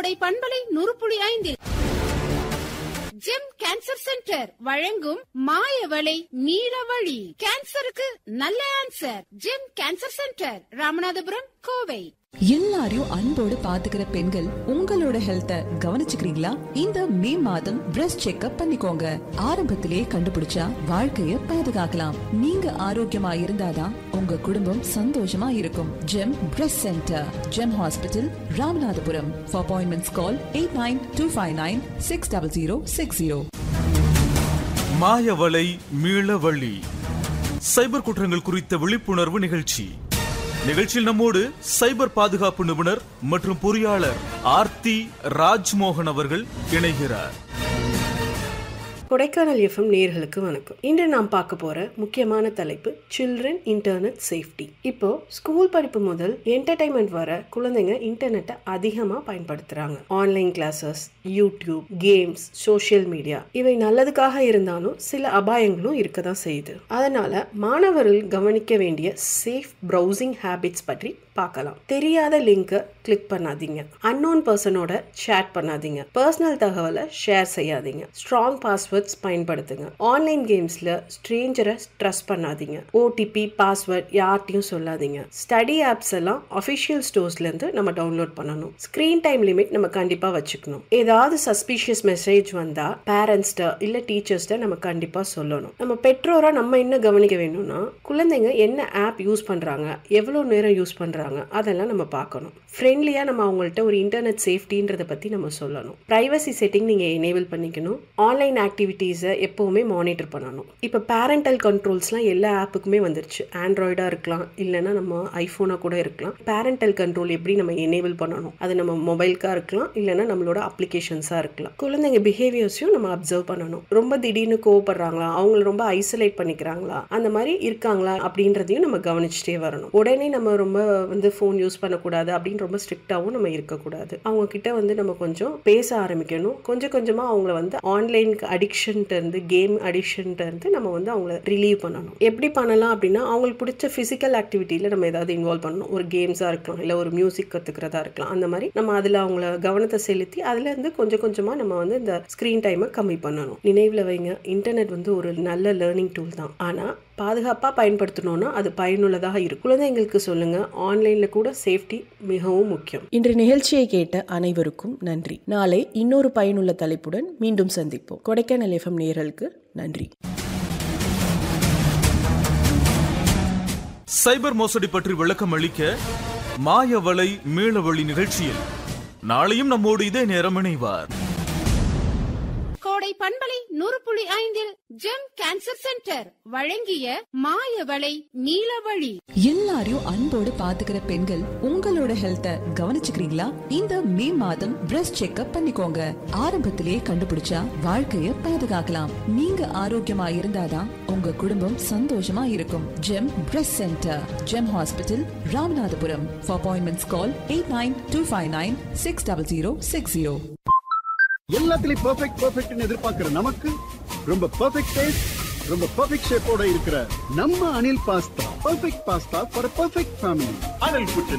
கோடை பண்பலை நூறு புள்ளி ஐந்தில் ஜெம் கேன்சர் சென்டர் வழங்கும் மாயவளை நீலவழி கேன்சருக்கு நல்ல answer Gem cancer centre Ramanathapuram Kovai எல்லாரையும் அன்போடு பாத்துக்கிற பெண்கள் உங்களோட ஹெல்த்த கவனிச்சுக்கிறீங்களா இந்த மே மாதம் பிரஸ்ட் செக்அப் பண்ணிக்கோங்க ஆரம்பத்திலேயே கண்டுபிடிச்சா வாழ்க்கைய பாதுகாக்கலாம் நீங்க ஆரோக்கியமா இருந்தாதான் உங்க குடும்பம் சந்தோஷமா இருக்கும் Gem breast centre Gem hospital Ramanathapuram for appointments call eight nine two five nine six double zero six zero மாயவலை மீளவழி சைபர் குற்றங்கள் குறித்த விழிப்புணர்வு நிகழ்ச்சி நிகழ்ச்சியில் நம்மோடு சைபர் பாதுகாப்பு நிபுணர் மற்றும் பொறியாளர் ஆர்த்தி ராஜ்மோகன் அவர்கள் இணைகிறார் கொடைக்கானல் எஃப்எம் நேர்களுக்கு வணக்கம் இன்று நாம் பார்க்க போற முக்கியமான தலைப்பு சில்ட்ரன் இன்டர்நெட் சேஃப்டி இப்போ ஸ்கூல் படிப்பு முதல் என்டர்டைன்மெண்ட் வர குழந்தைங்க இன்டர்நெட்டை அதிகமா பயன்படுத்துறாங்க online classes YouTube games social media இவை நல்லதுக்காக இருந்தாலும் சில அபாயங்களும் இருக்க தான் செய்யுது அதனால மாணவர்கள் கவனிக்க வேண்டிய சேஃப் ப்ரௌசிங் ஹேபிட்ஸ் பற்றி பார்க்கலாம் தெரியாத லிங்கை கிளிக் பண்ணாதீங்க அன்னோன் பர்சனோட சேட் பண்ணாதீங்க பர்சனல் தகவலை ஷேர் செய்யாதீங்க ஸ்ட்ராங் பாஸ்வேர்ட்ஸ் பயன்படுத்துங்க ஆன்லைன் கேம்ஸ்ல ஸ்ட்ரேஞ்சரை ட்ரஸ்ட் பண்ணாதீங்க ஓடிபி பாஸ்வேர்ட் யார்ட்டையும் சொல்லாதீங்க ஸ்டடி ஆப்ஸ் எல்லாம் அஃபிஷியல் ஸ்டோர்ஸ்ல இருந்து நம்ம டவுன்லோட் பண்ணணும் ஸ்கிரீன் டைம் லிமிட் நம்ம கண்டிப்பா வச்சுக்கணும் ஏதாவது சஸ்பீஷியஸ் மெசேஜ் வந்தா பேரண்ட்ஸ்ட இல்ல டீச்சர்ஸ்ட நம்ம கண்டிப்பா சொல்லணும் நம்ம பெற்றோரா நம்ம என்ன கவனிக்க வேணும்னா குழந்தைங்க என்ன ஆப் யூஸ் பண்றாங்க எவ்வளவு நேரம் யூஸ் பண்றாங்க அதெல்லாம் நம்ம பார்க்கணும் ஃப்ரெண்ட்லியாக நம்ம அவங்கள்ட்ட ஒரு இன்டர்நெட் சேஃப்டின்றதை பற்றி நம்ம சொல்லணும் ப்ரைவசி செட்டிங் நீங்கள் எனேபிள் பண்ணிக்கணும் ஆன்லைன் ஆக்டிவிட்டீஸை எப்போவுமே மானிட்டர் பண்ணணும் இப்போ பேரண்டல் கண்ட்ரோல்ஸ்லாம் எல்லா ஆப்புக்குமே வந்துருச்சு ஆண்ட்ராய்டாக இருக்கலாம் இல்லைன்னா நம்ம ஐஃபோனாக கூட இருக்கலாம் பேரண்டல் கண்ட்ரோல் எப்படி நம்ம எனேபிள் பண்ணணும் அது நம்ம மொபைலுக்காக இருக்கலாம் இல்லைன்னா நம்மளோட அப்ளிகேஷன்ஸாக இருக்கலாம் குழந்தைங்க பிஹேவியர்ஸையும் நம்ம அப்சர்வ் பண்ணணும் ரொம்ப திடீர்னு கோவப்படுறாங்களா அவங்கள ரொம்ப ஐசோலேட் பண்ணிக்கிறாங்களா அந்த மாதிரி இருக்காங்களா அப்படின்றதையும் நம்ம கவனிச்சுட்டே வரணும் உடனே நம்ம ரொம்ப வந்து ஃபோன் யூஸ் பண்ணக்கூடாது அப்படின்னு ரொம்ப ஸ்ட்ரிக்டாகவும் நம்ம இருக்கக்கூடாது அவங்க கிட்ட வந்து நம்ம கொஞ்சம் பேச ஆரம்பிக்கணும் கொஞ்சம் கொஞ்சமாக அவங்கள வந்து ஆன்லைனுக்கு அடிக்ஷன்ட்டு இருந்து கேம் அடிக்ஷன்ட்டு இருந்து நம்ம வந்து அவங்கள ரிலீவ் பண்ணணும் எப்படி பண்ணலாம் அப்படின்னா அவங்களுக்கு பிடிச்ச ஃபிசிக்கல் ஆக்டிவிட்டியில் நம்ம ஏதாவது இன்வால்வ் பண்ணணும் ஒரு கேம்ஸாக இருக்கலாம் இல்லை ஒரு மியூசிக் கற்றுக்கிறதா இருக்கலாம் அந்த மாதிரி நம்ம அதில் அவங்கள கவனத்தை செலுத்தி அதுலேருந்து கொஞ்சம் கொஞ்சமாக நம்ம வந்து இந்த ஸ்க்ரீன் டைமை கம்மி பண்ணணும் நினைவில் வைங்க இன்டர்நெட் வந்து ஒரு நல்ல லேர்னிங் டூல் தான் ஆனால் பாதுகாப்பாக பயன்படுத்தணும்னா அது பயனுள்ளதாக இருக்கும் குழந்தைங்களுக்கு சொல்லுங்க ஆன்லைன்ல கூட சேஃப்டி மிகவும் முக்கியம் இன்று நிகழ்ச்சியை கேட்ட அனைவருக்கும் நன்றி நாளை இன்னொரு பயனுள்ள தலைப்புடன் மீண்டும் சந்திப்போம் கொடைக்கானல் எஃப்எம் நேயர்களுக்கு நன்றி சைபர் மோசடி பற்றி விளக்கம் அளிக்க மாயவலை மீளவழி நிகழ்ச்சியில் நாளையும் நம்மோடு இதே நேரம் இணைவார் கோடை பண்பலை நூறு புள்ளி ஐந்தில் ஜெம் கேன்சர் சென்டர் வழங்கிய மாயவளை நீலவழி எல்லாரையும் அன்போடு பாத்துக்கிற பெண்கள் உங்களோட ஹெல்த்த கவனிச்சுக்கிறீங்களா இந்த மே மாதம் பிரஸ்ட் செக்அப் பண்ணிக்கோங்க ஆரம்பத்திலேயே கண்டுபிடிச்சா வாழ்க்கைய பாதுகாக்கலாம் நீங்க ஆரோக்கியமா இருந்தாதான் உங்க குடும்பம் சந்தோஷமா இருக்கும் Gem breast centre Gem hospital Ramanathapuram for appointments call eight nine two five nine six double zero six zero எல்லாத்துலயும் பெர்ஃபெக்ட் பெர்ஃபெக்ட்னு எதிர்பார்க்கிற நமக்கு ரொம்ப பெர்ஃபெக்ட் டேஸ்ட் ரொம்ப பெர்ஃபெக்ட் ஷேப்போட இருக்கிற நம்ம Anil pasta perfect pasta for perfect family Anil குச்சின்